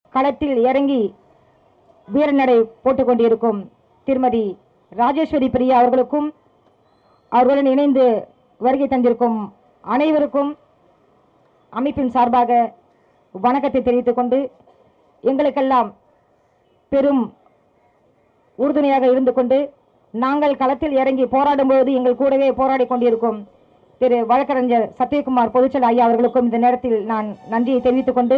களத்தில் இறங்கி வீரநடை போட்டுக் கொண்டிருக்கும் திருமதி ராஜேஸ்வரி பிரியா அவர்களுக்கும் அவர்களுடன் இணைந்து வருகை தந்திருக்கும் அனைவருக்கும் அமைப்பின் சார்பாக வணக்கத்தை தெரிவித்துக் கொண்டு எங்களுக்கெல்லாம் பெரும் உறுதுணையாக இருந்து கொண்டு நாங்கள் களத்தில் இறங்கி போராடும்போது எங்கள் கூடவே போராடி கொண்டிருக்கும் திரு வழக்கறிஞர் சத்யகுமார் பொதுச்செயல் ஐயா அவர்களுக்கும் இந்த நேரத்தில் நான் நன்றியை தெரிவித்துக் கொண்டு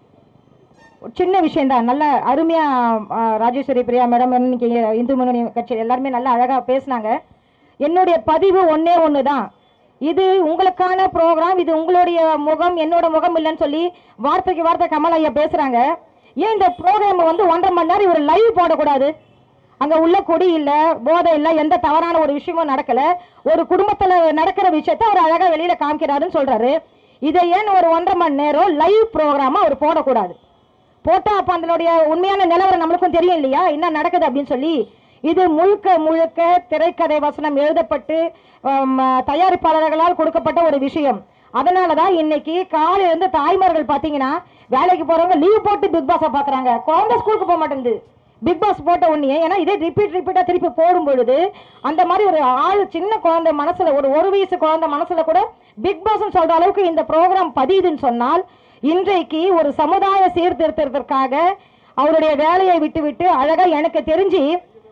ஒரு சின்ன விஷயம்தான் நல்ல அருமையா ஆ, ராஜேஸ்வரி பிரியா மேடம் இன்னைக்கு இந்து முன்னணி கட்சி எல்லாருமே நல்லா அழகா பேசினாங்க என்னுடைய பதிவு ஒண்ணே ஒன்று தான் இது உங்களுக்கான ப்ரோக்ராம் இது உங்களுடைய முகம் என்னோட முகம் இல்லைன்னு சொல்லி வார்த்தைக்கு வார்த்தை கமல் ஐயா பேசுறாங்க ஏன் இந்த ப்ரோக்ராம் வந்து ஒன்றரை மணி நேரம் இவர் லைவ் போடக்கூடாது அங்க உள்ள கொடி இல்ல போதை இல்ல எந்த தவறான ஒரு விஷயமும் நடக்கல ஒரு குடும்பத்துல நடக்கிற விஷயத்த அவர் அழகா வெளியில காமிக்கிறாருன்னு சொல்றாரு இதை ஏன் ஒரு ஒன்றரை மணி நேரம் லைவ் ப்ரோக்ராமா அவர் போடக்கூடாது போட்டா அப்ப அதனுடைய உண்மையான நிலவரம் நம்மளுக்கும் தெரியும் இல்லையா என்ன நடக்குது அப்படின்னு சொல்லி இது முழுக்க முழுக்க திரைக்கதை வசனம் எழுதப்பட்டு ஆம், தயாரிப்பாளர்களால் கொடுக்கப்பட்ட ஒரு விஷயம் அதனால தான் இன்னைக்கு காலையில இருந்து தாய்மார்கள் பாத்தீங்கன்னா வேலைக்கு போறவங்க லீவ் போட்டு பிக் பாஸை பாக்குறாங்க குழந்தை ஸ்கூலுக்கு போக மாட்டேங்குது பிக் பாஸ் போட்ட உடனே ஏன்னா இதே ரிப்பீட் ரிப்பீட்டா திருப்பி போடும் பொழுது அந்த மாதிரி ஒரு ஆள் சின்ன குழந்தை மனசுல ஒரு ஒரு வயசு குழந்தை மனசுல கூட பிக் பாஸ் சொல்ற அளவுக்கு இந்த ப்ரோக்ராம் பதியுதுன்னு சொன்னால் இன்றைக்கு ஒரு சமுதாய சீர்திருத்தத்திற்காக அவருடைய வேலையை விட்டுவிட்டு அழகா எனக்கு தெரிஞ்சு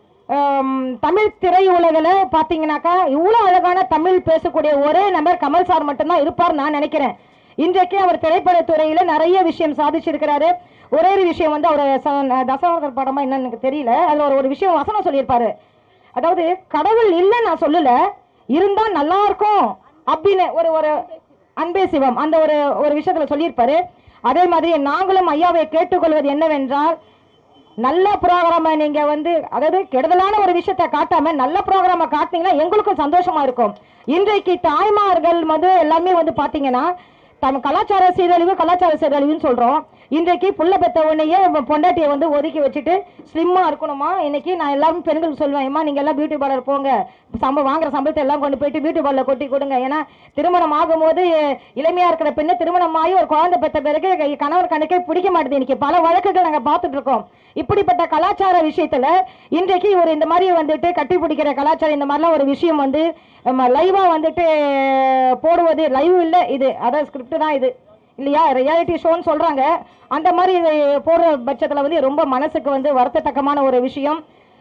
ஆம், தமிழ் திரையுலகில் பார்த்தீங்கன்னாக்கா இவ்வளோ அழகான தமிழ் பேசக்கூடிய ஒரே நபர் கமல் சார் மட்டும்தான் இருப்பார் நான் நினைக்கிறேன் இன்றைக்கு அவர் திரைப்படத்துறையில நிறைய விஷயம் சாதிச்சிருக்கிறாரு ஒரே ஒரு விஷயம் வந்து அவர் தசவதர் படமா என்னன்னு எனக்கு தெரியல அதுல ஒரு ஒரு விஷயம் வசனம் சொல்லியிருப்பாரு அதாவது கடவுள் இல்லைன்னு நான் சொல்லல இருந்தா நல்லா இருக்கும் அப்படின்னு ஒரு ஒரு அன்பே சிவம் அந்த ஒரு ஒரு விஷயத்துல சொல்லியிருப்பாரு அதே மாதிரி நாங்களும் ஐயாவை கேட்டுக்கொள்வது என்னவென்றால் நல்ல ப்ரோக்ராம நீங்க வந்து அதாவது கெடுதலான ஒரு விஷயத்தை காட்டாம நல்ல ப்ரோக்ராம காட்டினீங்கன்னா எங்களுக்கும் சந்தோஷமா இருக்கும் இன்றைக்கு தாய்மார்கள் வந்து எல்லாமே வந்து பாத்தீங்கன்னா தம் கலாச்சார சீரழிவு கலாச்சார சீரழிவுன்னு சொல்றோம் இன்றைக்கு புள்ள பெத்த உடனேயே பொண்டாட்டியை வந்து ஒதுக்கி வச்சுட்டு ஸ்லிம்மா இருக்கணுமா இன்னைக்கு நான் எல்லாரும் பெண்களுக்கு சொல்லுவேன் ஏமா நீங்க எல்லாம் பியூட்டி பார்லர் போங்க சம்பளம் வாங்குற சம்பளத்தை எல்லாம் கொண்டு போயிட்டு பியூட்டி பார்லர் கொட்டி கொடுங்க ஏன்னா திருமணம் ஆகும்போது இளமையா இருக்கிற பெண்ணு திருமணம் ஆகி ஒரு குழந்தை பெற்ற பிறகு கணவர் கணக்கே பிடிக்க மாட்டேது இன்னைக்கு பல வழக்குகள் நாங்க பார்த்துட்டு இருக்கோம் இப்படிப்பட்ட கலாச்சார விஷயத்துல இன்றைக்கு ஒரு இந்த மாதிரி வந்துட்டு கட்டி பிடிக்கிற கலாச்சாரம் இந்த மாதிரிலாம் ஒரு விஷயம் வந்து லைவா வந்துட்டு போடுவது லைவ் இல்ல இது அதான் ஸ்கிரிப்ட் தான் இது இல்லையா ரியாலிட்டி ஷோன்னு சொல்றாங்க அந்த மாதிரி இது போடுற பட்சத்துல வந்து ரொம்ப மனசுக்கு வந்து வருத்தத்தக்கமான ஒரு விஷயம்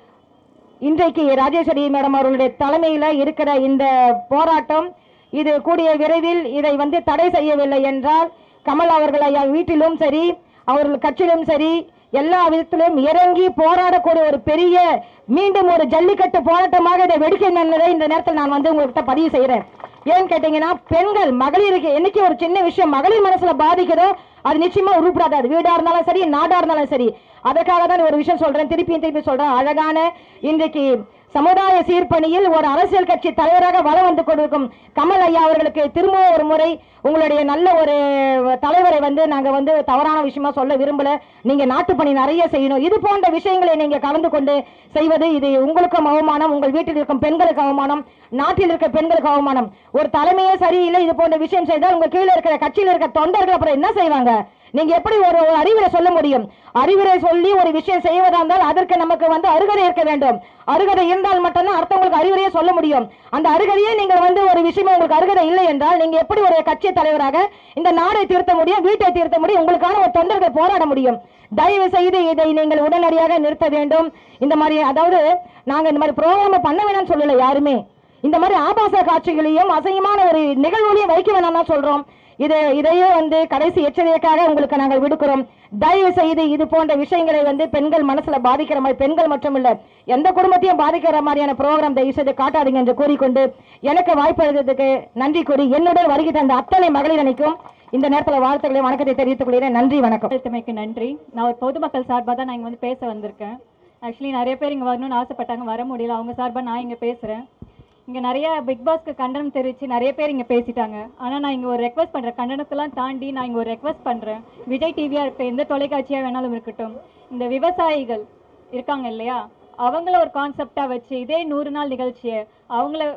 இன்றைக்கு ராஜேஸ்வரி மேடம் அவர்களுடைய தலைமையில இருக்கிற இந்த போராட்டம் இது கூடிய விரைவில் இதை வந்து தடை செய்யவில்லை என்றால் கமல் அவர்கள் ஐயா வீட்டிலும் சரி அவர்கள் கட்சியிலும் சரி எல்லா விதத்திலும் இறங்கி போராடக்கூடிய ஒரு பெரிய மீண்டும் ஒரு ஜல்லிக்கட்டு போராட்டமாக இதை வெடிக்க என்பதை இந்த நேரத்தில் நான் வந்து உங்கள்கிட்ட பதிவு செய்கிறேன் ஏன்னு கேட்டீங்கன்னா பெண்கள் மகளிருக்கு என்னைக்கு ஒரு சின்ன விஷயம் மகளிர் மனசுல பாதிக்குதோ அது நிச்சயமா உருப்படாது அது வீடா இருந்தாலும் சரி நாடா இருந்தாலும் சரி அதற்காக தான் ஒரு விஷயம் சொல்றேன் திருப்பியும் திருப்பி சொல்றேன் அழகான இன்றைக்கு சமுதாய சீர்பணியில் ஒரு அரசியல் கட்சி தலைவராக வலம் வந்து கொண்டிருக்கும் கமல் ஐயா அவர்களுக்கு திரும்ப ஒரு முறை உங்களுடைய நல்ல ஒரு தலைவரை வந்து நாங்க வந்து தவறான விஷயமா சொல்ல விரும்பல நீங்க நாட்டுப்பணி நிறைய செய்யணும் இது போன்ற விஷயங்களை நீங்க கலந்து கொண்டு செய்வது இது உங்களுக்கும் அவமானம் உங்கள் வீட்டில் இருக்கும் பெண்களுக்கு அவமானம் நாட்டில் இருக்க பெண்களுக்கு அவமானம் ஒரு தலைமையே சரியில்லை இது போன்ற விஷயம் செய்தால் உங்க கீழே இருக்கிற கட்சியில் இருக்கிற தொண்டர்கள் அப்புறம் என்ன செய்வாங்க நீங்க எப்படி ஒரு ஒரு அறிவுரை சொல்ல முடியும் அறிவுரை சொல்லி ஒரு விஷயம் செய்வதா இருந்தால் அதற்கு நமக்கு வந்து அருகதை இருக்க வேண்டும் அருகதை இருந்தால் மட்டும்தான் அடுத்தவங்களுக்கு அறிவுரையே சொல்ல முடியும் அந்த அருகதையே நீங்க வந்து ஒரு விஷயமா உங்களுக்கு அருகதை இல்லை என்றால் நீங்க எப்படி ஒரு கட்சி தலைவராக இந்த நாடை திருத்த முடியும் வீட்டை திருத்த முடியும் உங்களுக்கான ஒரு தொண்டர்கள் போராட முடியும் தயவு செய்து இதை நீங்கள் உடனடியாக நிறுத்த வேண்டும் இந்த மாதிரி அதாவது நாங்க இந்த மாதிரி ப்ரோக்ராம் பண்ண வேணாம்னு சொல்லல யாருமே இந்த மாதிரி ஆபாச காட்சிகளையும் அசையமான ஒரு நிகழ்வுகளையும் வைக்க வேணாம் தான் சொல்றோம் இது இதையே வந்து கடைசி எச்சரிக்கையாக உங்களுக்கு நாங்கள் விடுக்கிறோம் தயவு செய்து இது போன்ற விஷயங்களை வந்து பெண்கள் மனசுல பாதிக்கிற மாதிரி பெண்கள் மட்டும் இல்ல எந்த குடும்பத்தையும் பாதிக்கிற மாதிரியான ப்ரோக்ராம் தயவு செய்து காட்டாதீங்க என்று கூறிக்கொண்டு எனக்கு வாய்ப்பு அளித்ததுக்கு நன்றி கூறி என்னுடன் வருகை தந்த அத்தனை மகளிர் அணிக்கும் இந்த நேரத்தில் வாழ்த்துக்களை வணக்கத்தை தெரிவித்துக் கொள்கிறேன் நன்றி வணக்கம் அழுத்தமைக்கு நன்றி நான் ஒரு பொதுமக்கள் சார்பாக தான் நான் இங்கே வந்து பேச வந்திருக்கேன் ஆக்சுவலி நிறைய பேர் இங்கே வரணும்னு ஆசைப்பட்டாங்க வர முடியல அவங்க சார்பாக நான் இங்கே பேசுகிறேன் இங்கே நிறைய பிக் பாஸ்க்கு கண்டனம் தெரிவித்து நிறைய பேர் இங்கே பேசிட்டாங்க ஆனால் நான் இங்கே ஒரு ரெக்வஸ்ட் பண்ணுறேன் கண்டனத்தெல்லாம் தாண்டி நான் இங்கே ஒரு ரெக்வஸ்ட் பண்ணுறேன் விஜய் டிவியாக இருக்க எந்த தொலைக்காட்சியாக வேணாலும் இருக்கட்டும் இந்த விவசாயிகள் இருக்காங்க இல்லையா அவங்கள ஒரு கான்செப்டாக வச்சு இதே நூறு நாள் நிகழ்ச்சியை அவங்கள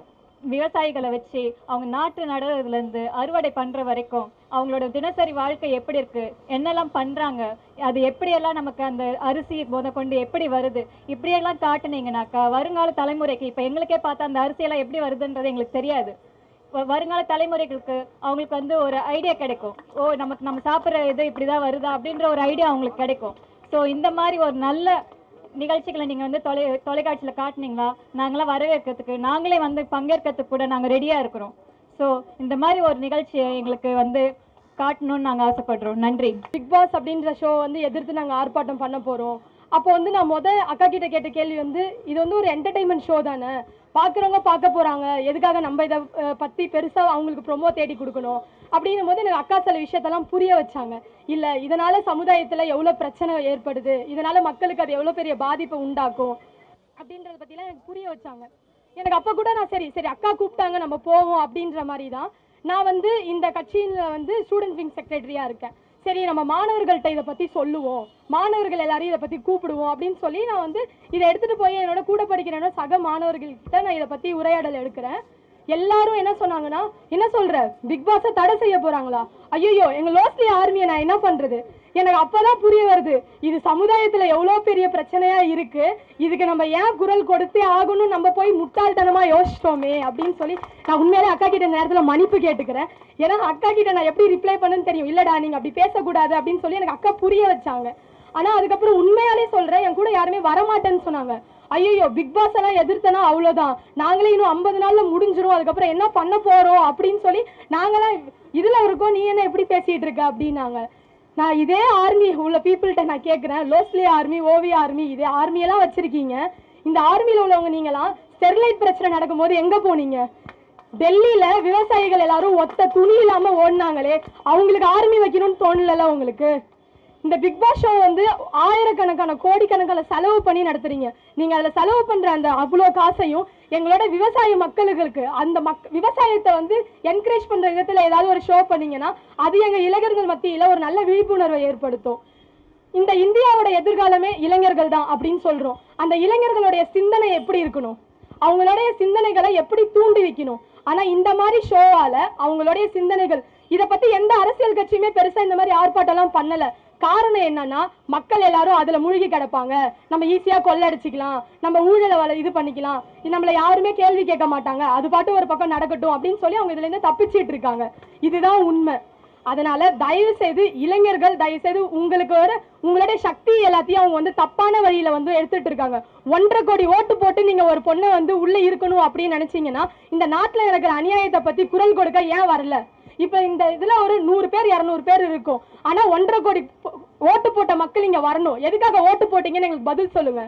விவசாயிகளை வச்சு அவங்க நாட்டு நடுறதுல இருந்து அறுவடை பண்ற வரைக்கும் அவங்களோட தினசரி வாழ்க்கை எப்படி இருக்கு என்னெல்லாம் பண்றாங்க அது எப்படியெல்லாம் நமக்கு அந்த அரிசி முத கொண்டு எப்படி வருது இப்படியெல்லாம் காட்டுனீங்கனாக்கா வருங்கால தலைமுறைக்கு இப்ப எங்களுக்கே பார்த்தா அந்த அரிசியெல்லாம் எப்படி வருதுன்றது எங்களுக்கு தெரியாது வ- வருங்கால தலைமுறைகளுக்கு அவங்களுக்கு வந்து ஒரு ஐடியா கிடைக்கும் ஓ நமக்கு நம்ம சாப்பிட்ற இது இப்படிதான் வருதா அப்படின்ற ஒரு ஐடியா அவங்களுக்கு கிடைக்கும் ஸோ இந்த மாதிரி ஒரு நல்ல நிகழ்ச்சிகளை நீங்க வந்து தொலை தொலைக்காட்சியில காட்டுனீங்களா நாங்களாம் வரவேற்கிறதுக்கு நாங்களே வந்து பங்கேற்கிறதுக்கு கூட நாங்க ரெடியா இருக்கிறோம் ஸோ இந்த மாதிரி ஒரு நிகழ்ச்சியை எங்களுக்கு வந்து காட்டணும்னு நாங்க ஆசைப்படுறோம் நன்றி பிக் பாஸ் அப்படின்ற ஷோ வந்து எதிர்த்து நாங்கள் ஆர்ப்பாட்டம் பண்ண போகிறோம் அப்போ வந்து நான் முத அக்கா கிட்ட கேட்ட கேள்வி வந்து இது வந்து ஒரு என்டர்டைன்மெண்ட் ஷோ தானே பார்க்குறவங்க பார்க்க போகிறாங்க எதுக்காக நம்ம இதை அஹ், பற்றி பெருசாக அவங்களுக்கு ப்ரொமோ தேடி கொடுக்கணும் அப்படின்னும் போது எனக்கு அக்கா சில விஷயத்தெல்லாம் புரிய வச்சாங்க இல்லை இதனால சமுதாயத்தில் எவ்வளோ பிரச்சனை ஏற்படுது இதனால மக்களுக்கு அது எவ்வளோ பெரிய பாதிப்பை உண்டாக்கும் அப்படின்றத பற்றிலாம் எனக்கு புரிய வச்சாங்க எனக்கு அப்போ கூட நான் சரி சரி அக்கா கூப்பிட்டாங்க நம்ம போவோம் அப்படின்ற மாதிரி தான் நான் வந்து இந்த கட்சியில் வந்து ஸ்டூடெண்ட் விங் செக்ரட்டரியாக இருக்கேன் சரி நம்ம மாணவர்கள்ட்ட இதை பற்றி சொல்லுவோம் மாணவர்கள் எல்லாரையும் இதை பற்றி கூப்பிடுவோம் அப்படின்னு சொல்லி நான் வந்து இதை எடுத்துகிட்டு போய் என்னோட கூட படிக்கிற என்னோட சக மாணவர்கள்கிட்ட நான் இதை பற்றி உரையாடல் எடுக்கிறேன் எல்லாரும் என்ன சொன்னாங்கன்னா என்ன சொல்ற பிக் பாஸை தடை செய்ய போறாங்களா ஐயோ எங்க லோஸ்லி ஆர்மியை நான் என்ன பண்றது எனக்கு அப்பதான் புரிய வருது இது சமுதாயத்துல எவ்வளவு பெரிய பிரச்சனையா இருக்கு இதுக்கு நம்ம ஏன் குரல் கொடுத்தே ஆகணும் நம்ம போய் முட்டாள்தனமா யோசிச்சிட்டோமே அப்படின்னு சொல்லி நான் உண்மையிலே அக்கா கிட்ட இந்த நேரத்துல மன்னிப்பு கேட்டுக்கிறேன் ஏன்னா அக்கா கிட்ட நான் எப்படி ரிப்ளை பண்ணுன்னு தெரியும் இல்லடா நீங்க அப்படி பேசக்கூடாது அப்படின்னு சொல்லி எனக்கு அக்கா புரிய வச்சாங்க ஆனா அதுக்கப்புறம் உண்மையாலே சொல்றேன் என் கூட யாருமே வரமாட்டேன்னு சொன்னாங்க ஐயோ பிக் பாஸ் எல்லாம் எதிர்த்தனா அவ்வளவுதான் நாங்களே இன்னும் ஐம்பது நாள்ல முடிஞ்சிரும் அதுக்கப்புறம் என்ன பண்ண போறோம் அப்படின்னு சொல்லி நாங்களாம் இதுல இருக்கோம் நீ என்ன எப்படி பேசிட்டு இருக்க அப்படின்னாங்க நான் இதே ஆர்மி உள்ள பீப்புள்கிட்ட நான் கேட்குறேன் லோஸ்லி ஆர்மி ஓவி ஆர்மி இதே ஆர்மியெல்லாம் வச்சிருக்கீங்க இந்த ஆர்மியில் உள்ளவங்க நீங்களாம் ஸ்டெர்லைட் பிரச்சனை நடக்கும்போது எங்க போனீங்க டெல்லியில விவசாயிகள் எல்லாரும் ஒத்த துணி இல்லாம ஓடினாங்களே அவங்களுக்கு ஆர்மி வைக்கணும்னு தோணல உங்களுக்கு இந்த பிக் பாஸ் ஷோ வந்து ஆயிரக்கணக்கான கோடிக்கணக்கான செலவு பண்ணி நடத்துறீங்க நீங்க அதுல செலவு பண்ற அந்த அவ்வளோ காசையும் எங்களோட விவசாய மக்களுக்கு அந்த மக் விவசாயத்தை வந்து என்கரேஜ் பண்ற விதத்துல ஏதாவது ஒரு ஷோ பண்ணீங்கன்னா அது எங்க இளைஞர்கள் மத்தியில ஒரு நல்ல விழிப்புணர்வை ஏற்படுத்தும் இந்த இந்தியாவோட எதிர்காலமே இளைஞர்கள் தான் அப்படின்னு சொல்றோம் அந்த இளைஞர்களுடைய சிந்தனை எப்படி இருக்கணும் அவங்களுடைய சிந்தனைகளை எப்படி தூண்டி வைக்கணும் ஆனா இந்த மாதிரி ஷோவால அவங்களுடைய சிந்தனைகள் இத பத்தி எந்த அரசியல் கட்சியுமே பெருசா இந்த மாதிரி ஆர்ப்பாட்டம்லாம் பண்ணல காரணம் என்னன்னா மக்கள் எல்லாரும் அதுல மூழ்கி கிடப்பாங்க நம்ம ஈஸியா கொள்ளடிச்சுக்கலாம் நம்ம ஊழலை வள இது பண்ணிக்கலாம் இது நம்மள யாருமே கேள்வி கேட்க மாட்டாங்க அது பாட்டு ஒரு பக்கம் நடக்கட்டும் அப்படின்னு சொல்லி அவங்க இதுல இருந்து தப்பிச்சிட்டு இருக்காங்க இதுதான் உண்மை அதனால தயவு செய்து இளைஞர்கள் தயவு செய்து உங்களுக்கு ஒரு உங்களுடைய சக்தி எல்லாத்தையும் அவங்க வந்து தப்பான வழியில வந்து எடுத்துட்டு இருக்காங்க ஒன்றரை கோடி ஓட்டு போட்டு நீங்க ஒரு பொண்ணை வந்து உள்ள இருக்கணும் அப்படின்னு நினைச்சீங்கன்னா இந்த நாட்டுல நடக்கிற அநியாயத்தை பத்தி குரல் கொடுக்க ஏன் வரல இப்ப இந்த இதுல ஒரு நூறு பேர் இருநூறு பேர் இருக்கும் ஆனா ஒன்றரை கோடி பொ- ஓட்டு போட்ட மக்கள் இங்க வரணும் எதுக்காக ஓட்டு போட்டீங்கன்னு எங்களுக்கு பதில் சொல்லுங்க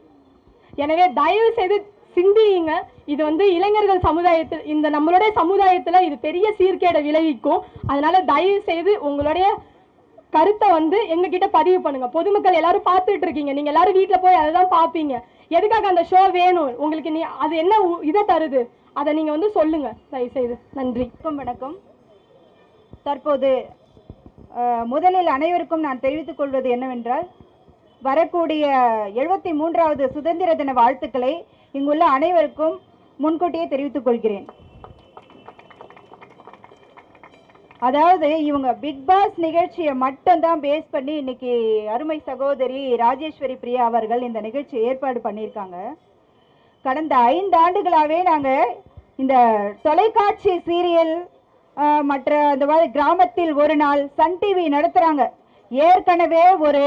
எனவே தயவு செய்து சிந்தியுங்க இது வந்து இளைஞர்கள் சமுதாயத்தில் இந்த நம்மளுடைய சமுதாயத்துல இது பெரிய சீர்கேடை விளைவிக்கும் அதனால தயவு செய்து உங்களுடைய கருத்தை வந்து எங்க கிட்ட பதிவு பண்ணுங்க பொதுமக்கள் எல்லாரும் பார்த்துட்டு இருக்கீங்க நீங்க எல்லாரும் வீட்ல போய் அதை தான் பார்ப்பீங்க எதுக்காக அந்த ஷோ வேணும் உங்களுக்கு நீ அது என்ன உ- இதை தருது அதை நீங்க வந்து சொல்லுங்க தயவு செய்து நன்றி வணக்கம் வணக்கம் தற்போது அஹ், முதலில் அனைவருக்கும் நான் தெரிவித்துக் கொள்வது என்னவென்றால் வரக்கூடிய எழுபத்தி மூன்றாவது சுதந்திர தின வாழ்த்துக்களை இங்குள்ள அனைவருக்கும் முன்கூட்டியே தெரிவித்துக் கொள்கிறேன் அதாவது இவங்க பிக் பாஸ் நிகழ்ச்சியை மட்டும்தான் பேஸ் பண்ணி இன்னைக்கு அருமை சகோதரி ராஜேஸ்வரி பிரியா அவர்கள் இந்த நிகழ்ச்சியை ஏற்பாடு பண்ணியிருக்காங்க கடந்த ஐந்து ஆண்டுகளாவே நாங்க இந்த தொலைக்காட்சி சீரியல் ஆஹ், மற்ற அந்த மாதிரி கிராமத்தில் ஒரு நாள் சன் டிவி நடத்துறாங்க ஏற்கனவே ஒரு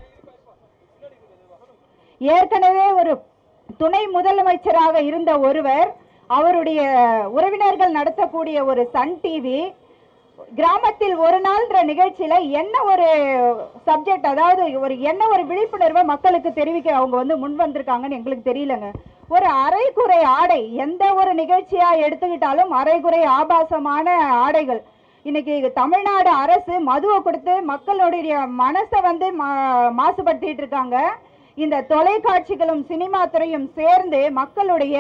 ஏற்கனவே ஒரு துணை முதலமைச்சராக இருந்த ஒருவர் அவருடைய உறவினர்கள் நடத்தக்கூடிய ஒரு சன் டிவி கிராமத்தில் ஒரு நாள்ன்ற நிகழ்ச்சியில என்ன ஒரு சப்ஜெக்ட் அதாவது ஒரு என்ன ஒரு விழிப்புணர்வை மக்களுக்கு தெரிவிக்க அவங்க வந்து முன் வந்திருக்காங்கன்னு எங்களுக்கு தெரியலங்க ஒரு அரைகுறை ஆடை எந்த ஒரு நிகழ்ச்சியா எடுத்துக்கிட்டாலும் அரைகுறை ஆபாசமான ஆடைகள் இன்னைக்கு தமிழ்நாடு அரசு மதுவை கொடுத்து மக்களுடைய மனசை வந்து மா- மாசுபடுத்திட்டு இருக்காங்க இந்த தொலைக்காட்சிகளும் சினிமா துறையும் சேர்ந்து மக்களுடைய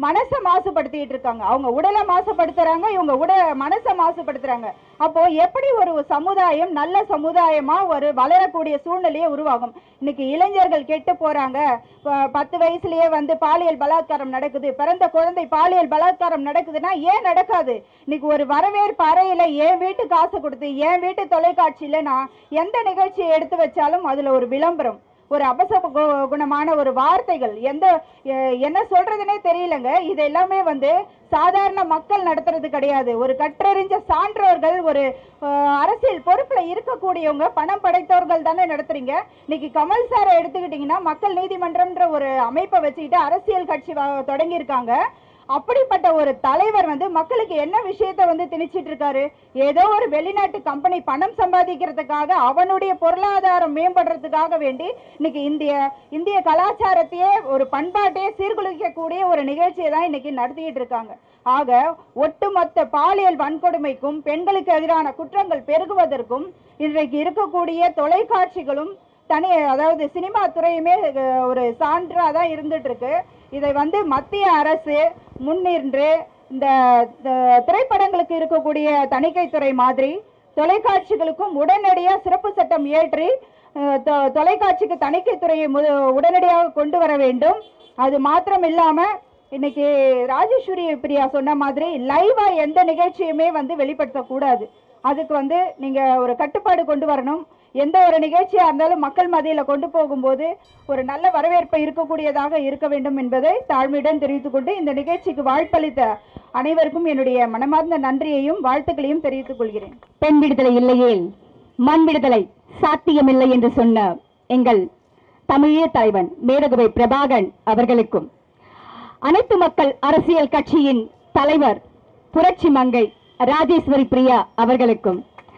மனசை மாசுபடுத்திட்டு இருக்காங்க அவங்க உடலை மாசுபடுத்துறாங்க இவங்க உட மனசை மாசுபடுத்துறாங்க அப்போ எப்படி ஒரு சமுதாயம் நல்ல சமுதாயமா ஒரு வளரக்கூடிய சூழ்நிலையை உருவாகும் இன்னைக்கு இளைஞர்கள் கெட்டு போறாங்க ப- பத்து வயசுலயே வந்து பாலியல் பலாத்காரம் நடக்குது பிறந்த குழந்தை பாலியல் பலாத்காரம் நடக்குதுன்னா ஏன் நடக்காது இன்னைக்கு ஒரு வரவேற்பு அறையில என் வீட்டு காசு கொடுத்து என் வீட்டு தொலைக்காட்சியில நான் எந்த நிகழ்ச்சியை எடுத்து வச்சாலும் அதுல ஒரு விளம்பரம் ஒரு அபச கு- குணமான ஒரு வார்த்தைகள் எந்த எ- என்ன சொல்றதுனே தெரியலங்க இது எல்லாமே வந்து சாதாரண மக்கள் நடத்துறது கிடையாது ஒரு கற்றறிஞ்ச சான்றோர்கள் ஒரு அஹ், அரசியல் பொறுப்புல இருக்கக்கூடியவங்க பணம் படைத்தவர்கள் தானே நடத்துறீங்க இன்னைக்கு கமல் சாரை எடுத்துக்கிட்டீங்கன்னா மக்கள் நீதிமன்றம்ன்ற ஒரு அமைப்பை வச்சுக்கிட்டு அரசியல் கட்சி வ- தொடங்கியிருக்காங்க அப்படிப்பட்ட ஒரு தலைவர் வந்து மக்களுக்கு என்ன விஷயத்தை வந்து திணிச்சிட்டு இருக்காரு ஏதோ ஒரு வெளிநாட்டு கம்பெனி பணம் சம்பாதிக்கிறதுக்காக அவனுடைய பொருளாதாரம் மேம்படுறதுக்காக வேண்டி இன்னைக்கு இந்திய இந்திய கலாச்சாரத்தையே ஒரு பண்பாட்டையே சீர்குலைக்கக்கூடிய ஒரு நிகழ்ச்சியை தான் இன்னைக்கு நடத்திட்டு இருக்காங்க ஆக ஒட்டுமொத்த பாலியல் வன்கொடுமைக்கும் பெண்களுக்கு எதிரான குற்றங்கள் பெருகுவதற்கும் இன்றைக்கு இருக்கக்கூடிய தொலைக்காட்சிகளும் தனி அதாவது சினிமா துறையுமே அஹ், ஒரு சான்றா தான் இருந்துட்டு இருக்கு இதை வந்து மத்திய அரசு முன்னின்று இந்த த- திரைப்படங்களுக்கு இருக்கக்கூடிய தணிக்கைத்துறை மாதிரி தொலைக்காட்சிகளுக்கும் உடனடியா சிறப்பு சட்டம் இயற்றி அஹ், தொ- தொலைக்காட்சிக்கு தணிக்கைத்துறையை மு- உடனடியாக கொண்டு வர வேண்டும் அது மாத்திரம் இல்லாம இன்னைக்கு ராஜேஸ்வரி பிரியா சொன்ன மாதிரி லைவா எந்த நிகழ்ச்சியுமே வந்து வெளிப்படுத்தக்கூடாது அதுக்கு வந்து நீங்க ஒரு கட்டுப்பாடு கொண்டு வரணும் எந்த ஒரு நிகழ்ச்சியா இருந்தாலும் மக்கள் மத்தியில கொண்டு போகும்போது ஒரு நல்ல வரவேற்பை இருக்கக்கூடியதாக இருக்க வேண்டும் என்பதை தாழ்மையுடன் தெரிவித்துக் கொண்டு இந்த நிகழ்ச்சிக்கு வாய்ப்பளித்த அனைவருக்கும் என்னுடைய மனமார்ந்த நன்றியையும் வாழ்த்துக்களையும் தெரிவித்துக் கொள்கிறேன் பெண் விடுதலை இல்லையேல் மண் விடுதலை சாத்தியமில்லை என்று சொன்ன எங்கள் தமிழீழ தலைவன் மேதகுவை பிரபாகரன் அவர்களுக்கும் அனைத்து மக்கள் அரசியல் கட்சியின் தலைவர் புரட்சி மங்கை ராஜேஸ்வரி பிரியா அவர்களுக்கும்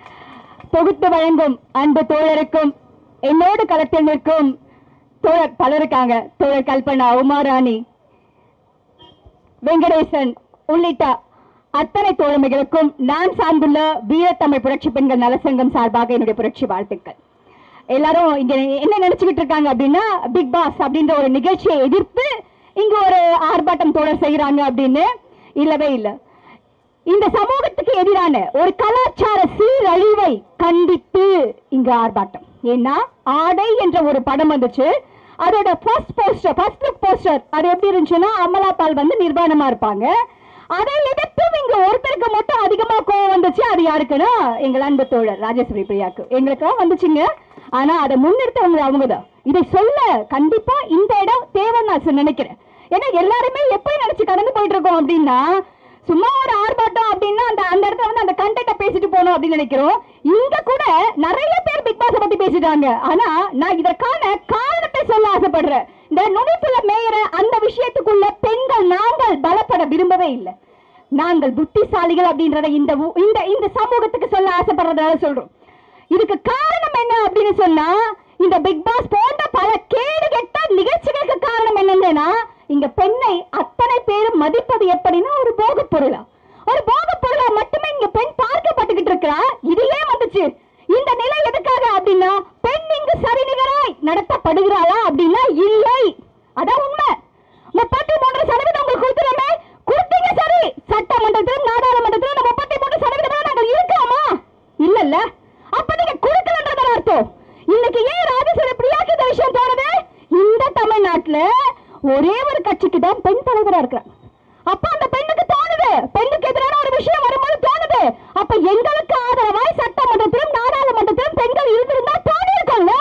தொகுத்து வழங்கும் அன்பு தோழருக்கும் என்னோடு களத்தில் நிற்கும் தோழர் பலர் இருக்காங்க தோழர் கல்பனா உமாராணி வெங்கடேசன் உள்ளிட்ட அத்தனை தோழமைகளுக்கும் நான் சார்ந்துள்ள வீரத்தமிழ் புரட்சி பெண்கள் நலசங்கம் சார்பாக என்னுடைய புரட்சி வாழ்த்துக்கள் எல்லாரும் இங்க என்ன நினைச்சுக்கிட்டு இருக்காங்க அப்படின்னா பிக் பாஸ் அப்படின்ற ஒரு நிகழ்ச்சியை எதிர்த்து இங்க ஒரு ஆர்ப்பாட்டம் தோழர் செய்யறாங்க அப்படின்னு இல்லவே இல்லை இந்த சமூகத்துக்கு எதிரான ஒரு கலாச்சார சீரழிவை கண்டித்து இங்க ஆர்ப்பாட்டம் ஏன்னா ஆடை என்ற ஒரு படம் வந்துச்சு அதோட first poster first look poster அது எப்படி இருந்துச்சுன்னா அமலா பால் வந்து நிர்வாணமா இருப்பாங்க அதை எதிர்த்தும் இங்க ஒருத்தருக்கு மட்டும் அதிகமா கோவம் வந்துச்சு அது யாருக்குன்னா எங்கள் அன்பு தோழர் ராஜேஸ்வரி பிரியாக்கு எங்களுக்கெல்லாம் வந்துச்சுங்க ஆனா அதை முன்னிறுத்தவங்க அவங்கதான் இதை சொல்ல கண்டிப்பா இந்த இடம் தேவைன்னு நான் சொ- நினைக்கிறேன் ஏன்னா எல்லாருமே எப்படி நினைச்சு கடந்து போயிட்டு இருக்கோம் அப்படின்னா சும்மா ஒரு ஆர்ப்பாட்டம் அப்படின்னா அந்த அந்த இடத்துல வந்து அந்த கண்டெக்ட பேசிட்டு போகணும் அப்படின்னு நினைக்கிறோம் இங்க கூட நிறைய பேர் பிக் பாஸ் பத்தி பேசிட்டாங்க ஆனா நான் இதற்கான காரணத்தை சொல்ல ஆசைப்படுறேன் இந்த நுனிப்புல மேயற அந்த விஷயத்துக்குள்ள பெண்கள் நாங்கள் பலப்பட விரும்பவே இல்லை நாங்கள் புத்திசாலிகள் அப்படின்றத இந்த ஊ- இந்த இந்த சமூகத்துக்கு சொல்ல ஆசைப்படுறதால சொல்றோம் இதுக்கு காரணம் என்ன அப்படின்னு சொன்னா இந்த பிக் பாஸ் போன்ற பல கேடு கெட்ட நிகழ்ச்சிகளுக்கு காரணம் என்னன்னா இங்க பெண்ணை அத்தனை பேரும் மதிப்பது எப்படின்னா ஒரு போகப் பொருளா ஒரு போகப் பொருளா மட்டுமே இங்க பெண் பார்க்கப்பட்டுக்கிட்டு இருக்கிறா இது ஏன் வந்துச்சு இந்த நிலை எதுக்காக அப்படின்னா பெண் இங்கு சரிநிகராய் நடத்தப்படுகிறாளா அப்படின்னா இல்லை அதான் உண்மை முப்பத்தி மூன்று சதவீதம் உங்களுக்கு கொடுத்துருமே கொடுத்தீங்க சரி சட்டமன்றத்திலும் நாடாளுமன்றத்திலும் இந்த முப்பத்தி மூன்று சதவீதம் நாங்கள் இருக்கோமா இல்லல்ல அப்ப நீங்க கொடுக்கலன்றத அர்த்தம் இன்னைக்கு ஏன் ராஜேஸ்வரி பிரியாக்கு இந்த விஷயம் தோணுது இந்த தமிழ்நாட்டுல ஒரே ஒரு கட்சிக்கு தான் பெண் தலைவரா இருக்கிறாங்க அப்ப அந்த பெண்ணுக்கு தோணுது பெண்ணுக்கு எதிரான ஒரு விஷயம் வரும்போது தோணுது அப்ப எங்களுக்கு ஆதரவாய் சட்டமன்றத்திலும் நாடாளுமன்றத்திலும் பெண்கள் இருந்திருந்தா தோணி இருக்கும்ல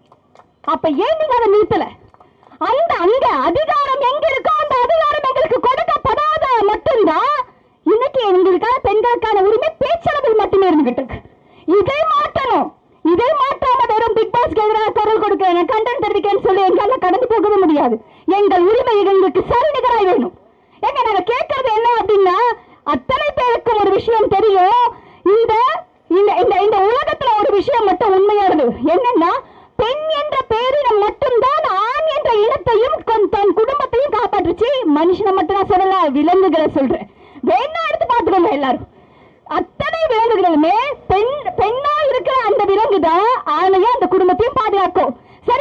அப்ப ஏன் நீங்க அதை நிறுத்தல அந்த அங்க அதிகாரம் எங்க இருக்கோ அந்த அதிகாரம் எங்களுக்கு கொடுக்கப்படாத மட்டும்தான் இன்னைக்கு எங்களுக்கான பெண்களுக்கான உரிமை பேச்சளவில் மட்டுமே இருந்துகிட்டு இருக்கு இதை மாற்றணும் இதை மாற்றாம வெறும் பிக் பாஸ்க்கு எதிராக குரல் கொடுக்கிறேன் கண்டென்ட் தெரிவிக்கிறேன்னு சொல்லி எங்களால கடந்து போகவே முடியாது எங்கள் உரிமை எங்களுக்கு சரிநிகராய் வேணும் ஏங்க நாங்க கேட்கறது என்ன அப்படின்னா அத்தனை பேருக்கும் ஒரு விஷயம் தெரியும் இந்த இந்த இந்த இந்த உலகத்துல ஒரு விஷயம் மட்டும் உண்மையானது என்னன்னா பெண் என்ற பேரிடம் மட்டும்தான் ஆண் என்ற இனத்தையும் கொன்- தன் குடும்பத்தையும் காப்பாற்றுச்சு மனுஷனை மட்டும் நான் சொல்லல விலங்குகளை சொல்றேன் வேணா எடுத்து பார்த்துக்கோங்க எல்லாரும் அத்தனை விலங்குகளுமே பெண் பெண்ணா இருக்கிற அந்த விலங்கு தான் ஆணையா அந்த குடும்பத்தையும் பாதுகாக்கும் சரி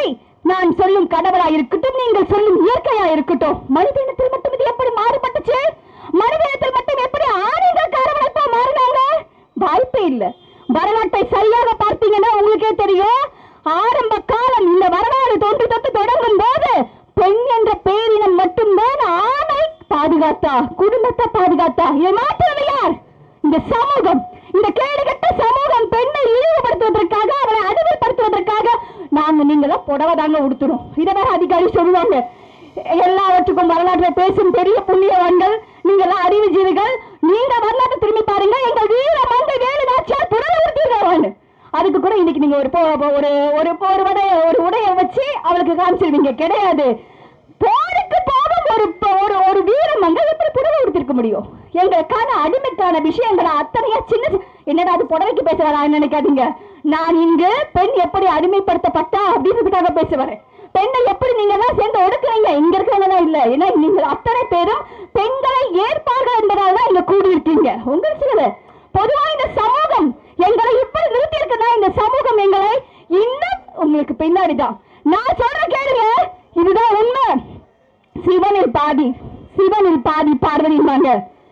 நான் சொல்லும் கடவுளா இருக்கட்டும் நீங்கள் சொல்லும் இயற்கையா இருக்கட்டும் மனித இனத்தில் மட்டும் இது எப்படி மாறுபட்டுச்சு மனித இனத்தில் மட்டும் எப்படி ஆணைகள் அரவணைப்பா மாறினாங்க வாய்ப்பே இல்ல வரலாற்றை சரியாக பார்த்தீங்கன்னா உங்களுக்கே தெரியும் ஆரம்ப காலம் இந்த வரலாறு தொன்று தொட்டு தொடங்கும் போது பெண் என்ற பேரினம் மட்டும்தான் ஆணை பாதுகாத்தா குடும்பத்தை பாதுகாத்தா இதை மாற்றுவது யார் இந்த சமூகம் இந்த கேடுகட்ட சமூகம் பெண்ணை இழிவுபடுத்துவதற்காக அவளை அடிமைப்படுத்துவதற்காக நாங்க நீங்க தான் புடவை தாங்க உடுத்துறோம் இதை வேற அதிகாரி சொல்லுவாங்க எல்லாவற்றுக்கும் வரலாற்றை பேசும் பெரிய புண்ணியவான்கள் நீங்க எல்லாம் அறிவுஜீவிகள் நீங்க வரலாற்றை திரும்பி பாருங்க எங்கள் வீர மங்கை வேலு நாச்சியார் புடவை உடுத்திருக்காங்க அதுக்கு கூட இன்னைக்கு நீங்க ஒரு போ- போ- ஒரு ஒரு ஒரு வடைய ஒரு உடைய வச்சு அவளுக்கு காமிச்சிருவீங்க கிடையாது போருக்கு போகும் ஒரு ஒரு ஒரு வீரமங்க எப்படி புடவை உடுத்திருக்க முடியும் எங்களுக்கான அடிமைக்கான விஷயங்களை அத்தனையா சின்ன சி- என்னடா அது புடவைக்கு பேச வரான்னு நினைக்காதீங்க நான் இங்கு பெண் எப்படி அடிமைப்படுத்தப்பட்டா அப்படின்றதுக்காக பேச வரேன் பெண்ணை எப்படி நீங்க எல்லாம் சேர்ந்து ஒடுக்குறீங்க இங்க இருக்கிறவங்க இல்ல ஏன்னா நீங்க அத்தனை பேரும் பெண்களை ஏற்பார்கள் என்பதால தான் இங்க கூடியிருக்கீங்க உங்களுக்கு சொல்லுது பொதுவா இந்த சமூகம் எங்களை இப்படி நிறுத்தி இருக்குன்னா இந்த சமூகம் எங்களை இன்னும் உங்களுக்கு பின்னாடிதான் நான் சொல்ற கேளுங்க இதுதான் உண்மை சிவனில் பாதி சிவனில் பாதி பார்வதிமாங்க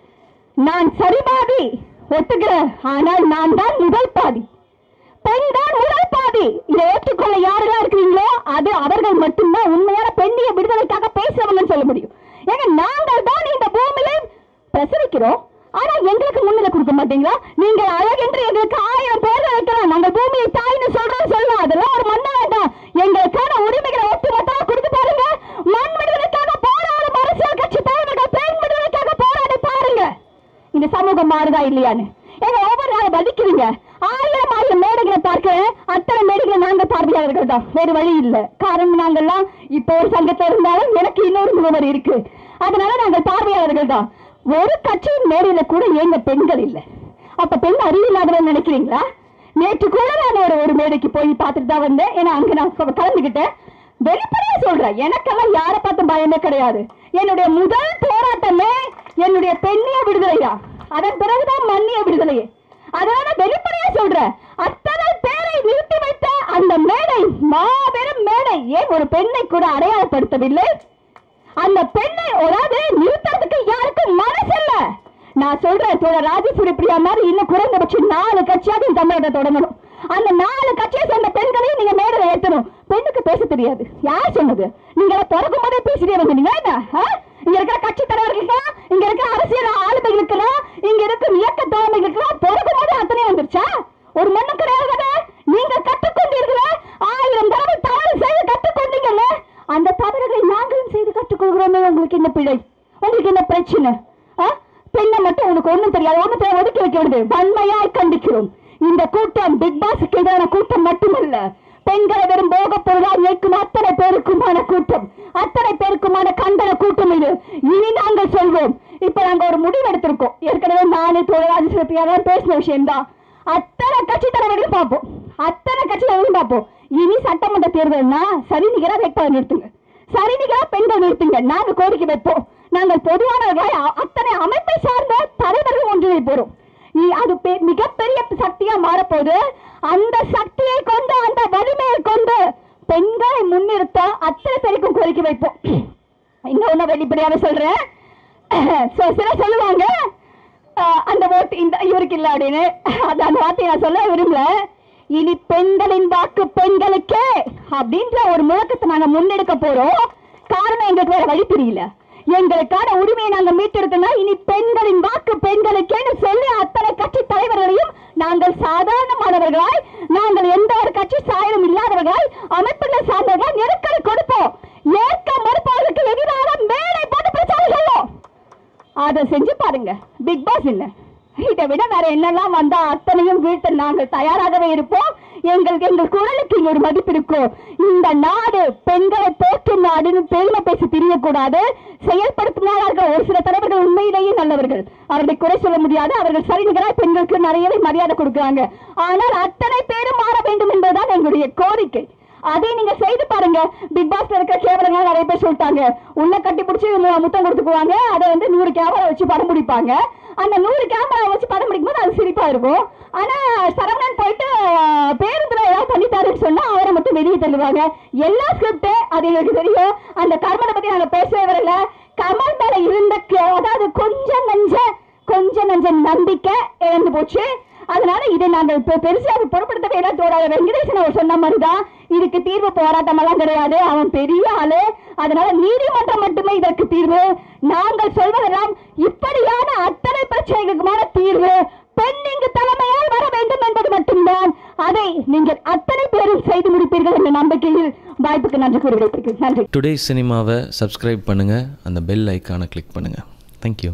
நான் சரி பாதி ஒத்துக்கிறேன் ஆனால் நான் தான் முதல் பாதி பெண் தான் முதல் பாதி இதை ஏற்றுக்கொள்ள யாரெல்லாம் இருக்கிறீங்களோ அது அவர்கள் மட்டும்தான் உண்மையான பெண்ணிய விடுதலைக்காக பேசுறவங்கன்னு சொல்ல முடியும் ஏங்க நாங்கள் தான் இந்த பூமியை பிரசவிக்கிறோம் ஆனா எங்களுக்கு முன்னிலை கொடுக்க மாட்டீங்களா நீங்கள் அழகென்று எங்களுக்கு ஆயிரம் பேர் வைக்கலாம் நாங்கள் பூமியை தாய்னு சொல்றோம் சொல்லலாம் அதெல்லாம் ஒரு மண்ண வேண்டாம் எங்களுக்கான உரிமைகளை ஒட்டு மொத்தமா கொடுத்து பாருங்க மண் விடுதலைக்காக போராடும் அரசியல் கட்சி தலைவர்கள் பெண் விடுதலைக்காக போராடி பாருங்க இந்த சமூகம் மாறுதா இல்லையான்னு எங்க ஒவ்வொரு நாளும் மதிக்கிறீங்க ஆயிரம் ஆயிரம் மேடைகளை பார்க்கிறேன் அத்தனை மேடைகளை நாங்க பார்வையாளர்கள் தான் வேறு வழி இல்ல காரணம் நாங்கெல்லாம் இப்போ ஒரு சங்கத்துல இருந்தாலும் எனக்கு இன்னொரு முகவர் இருக்கு அதனால நாங்கள் பார்வையாளர்கள் தான் ஒரு கட்சியின் மேடையில கூட ஏங்க பெண்கள் இல்ல அப்ப பெண் அறிவு இல்லாதவன் நினைக்கிறீங்களா நேற்று கூட நான் ஒரு ஒரு மேடைக்கு போய் பார்த்துட்டு தான் வந்தேன் ஏன்னா அங்க நான் க- கலந்துக்கிட்டேன் வெளிப்படையா சொல்றேன் எனக்கெல்லாம் யாரை பார்த்து பயமே கிடையாது என்னுடைய முதல் போராட்டமே என்னுடைய பெண்ணிய விடுதலையா அதன் பிறகுதான் மன்னிய விடுதலையே அதனால வெளிப்படையா சொல்றேன் அத்தனை பேரை நிறுத்தி வைத்த அந்த மேடை மாபெரும் மேடை ஏன் ஒரு பெண்ணை கூட அடையாளப்படுத்தவில்லை அந்த பெண்ணை அதாவது நிறுத்துறதுக்கு யாருக்கும் மனசு இல்ல நான் சொல்றேன் தோழ ராஜேஸ்வரி பிரியா மாதிரி இன்னும் குறைந்தபட்சம் நாலு கட்சியாவது இந்த தமிழகத்தை தொடங்கணும் அந்த நாலு கட்சியை சேர்ந்த பெண்களையும் நீங்க மேடையில ஏத்தணும் பெண்ணுக்கு பேச தெரியாது யார் சொன்னது நீங்க எல்லாம் பிறக்கும் போதே பேசிட்டே வந்தீங்க என்ன ஆ? இங்க இருக்கிற கட்சி தலைவர்களுக்கெல்லாம் இங்க இருக்கிற அரசியல் ஆளுமைகளுக்கெல்லாம் இங்க இருக்கும் இயக்க தலைமைகளுக்கெல்லாம் பிறக்கும் போதே அத்தனை வந்துருச்சா ஒரு மண்ணு கிடையாது நீங்க கற்றுக்கொண்டீர்கள ஆயிரம் தடவை தவறு செய்து கற்றுக்கொண்டீங்கல்ல அந்த தவறுகளை நாங்களும் செய்து கற்றுக்கொள்கிறோமே உங்களுக்கு என்ன பிழை உங்களுக்கு என்ன பிரச்சனை ஆ? பெண்ணை மட்டும் உனக்கு ஒண்ணும் தெரியாது ஒண்ணும் தெரியாது ஒதுக்கி வைக்க வேண்டியது வன்மையாய் கண்டிக்கிறோம் இந்த கூட்டம் பிக் பாஸுக்கு எதிரான கூட்டம் மட்டுமல்ல பெண்களை வெறும் போக பொருளால் இயக்கும் அத்தனை பேருக்குமான கூட்டம் அத்தனை பேருக்குமான கண்டன கூட்டம் இது இனி நாங்கள் சொல்வோம் இப்ப நாங்க ஒரு முடிவு எடுத்திருக்கோம் ஏற்கனவே நானு தோழராஜ சிறப்பியாதான் பேசின விஷயம்தான் அத்தனை கட்சி தலைவர்களும் பார்ப்போம் அத்தனை கட்சி தலைவர்களும் பார்ப்போம் இனி சட்டமன்ற தேர்தல்னா சரி நிகரா வேட்பாளர் நிறுத்துங்க சரி நிகரா பெண்கள் நிறுத்துங்க நாங்க கோரிக்கை வைப்போம் நாங்கள் பொதுவானவர்களாய் அ- அத்தனை அமைப்பை சார்ந்த தலைவர்கள் ஒன்றிணை போறோம் இ- அது பெ- மிகப்பெரிய சக்தியா மாறப்போகுது அந்த சக்தியை கொண்டு அந்த வலிமையை கொண்டு பெண்களை முன்னிறுத்த அத்தனை பேருக்கும் கோரிக்கை வைப்போம் இன்னொன்னு வெளிப்படையாக சொல்றேன் So, சிலர் சொல்லுவாங்க அஹ், அந்த ஓட்டு இந்த இவருக்கு இல்ல அப்படின்னு அது அந்த வார்த்தையை நான் சொல்ல விரும்பல இனி பெண்களின் வாக்கு பெண்களுக்கே அப்படின்ற ஒரு முழக்கத்தை நாங்க முன்னெடுக்க போறோம் காரணம் எங்களுக்கு வேற வழி தெரியல எங்களுக்கான உரிமையை நாங்க மீட்டெடுத்தோம்னா இனி பெண்களின் வாக்கு பெண்களுக்கேன்னு சொல்லி அத்தனை கட்சி தலைவர்களையும் நாங்கள் சாதாரணமானவர்களாய் நாங்கள் எந்த ஒரு கட்சி சாயலும் இல்லாதவர்களாய் அமைப்புகளை சார்ந்தவர்களாய் நெருக்கடி கொடுப்போம் ஏற்க மறுப்பவர்களுக்கு எதிராக மேடை போட்டு பிரச்சாரம் செய்வோம் அதை செஞ்சு பாருங்க பிக் பாஸ் என்ன இதை விட வேற என்னெல்லாம் வந்தா அத்தனையும் வீட்டை நாங்கள் தயாராகவே இருப்போம் எங்களுக்கு எங்கள் குரலுக்கு இங்க ஒரு மதிப்பு இருக்கும் இந்த நாடு பெண்களை போற்றும் நாடுன்னு பெருமை பேசி தெரியக்கூடாது செயல்படுத்தினார்கள் ஒரு சில தலைவர்கள் உண்மையிலேயே நல்லவர்கள் அவர்களை குறை சொல்ல முடியாது அவர்கள் சரிநிகராக பெண்களுக்கு நிறையவே மரியாதை கொடுக்குறாங்க ஆனால் அத்தனை பேரும் மாற வேண்டும் என்பதுதான் எங்களுடைய கோரிக்கை அதை நீங்க செய்து பாருங்க பிக் பாஸ்ல இருக்கிற கேமரா நிறைய பேர் சொல்லிட்டாங்க உள்ள கட்டி பிடிச்சி முத்தம் கொடுத்துக்குவாங்க அதை வந்து நூறு கேமரா வச்சு படம் பிடிப்பாங்க அந்த நூறு கேமரா வச்சு படம் பிடிக்கும்போது அது சிரிப்பா இருக்கும் ஆனா சரவணன் போயிட்டு அஹ், பேருந்துல ஏதாவது பண்ணிட்டாருன்னு சொன்னா அவரை மட்டும் வெளியே தள்ளுவாங்க எல்லா ஸ்கிரிப்ட் அது எங்களுக்கு தெரியும் அந்த கர்மனை பத்தி நாங்க பேசவே வரல கமல் மேல இருந்த கே- அதாவது கொஞ்சம் நஞ்ச கொஞ்சம் நஞ்ச நம்பிக்கை இழந்து போச்சு அதனால இதை நாங்கள் பெ- பெருசா அது பொருட்படுத்தவே இல்லை தோழர் வெங்கடேசன் அவர் சொன்ன மாதிரி தான் இதுக்கு தீர்வு போராட்டம் எல்லாம் கிடையாது அவன் பெரிய ஆளு அதனால நீதிமன்றம் மட்டுமே இதற்கு தீர்வு நாங்கள் சொல்வதெல்லாம் இப்படியான அத்தனை பிரச்சனைகளுக்குமான தீர்வு பெண் இங்கு தலைமையால் வர வேண்டும் என்பது மட்டும்தான் அதை நீங்கள் அத்தனை பேரும் செய்து முடிப்பீர்கள் என்ற நம்பிக்கையில் வாய்ப்புக்கு நன்றி கூறி விடைபெறுகிறேன் நன்றி டுடே சினிமாவை சப்ஸ்கிரைப் பண்ணுங்கள் அந்த பெல் ஐக்கானை கிளிக் பண்ணுங்கள் தேங்க்யூ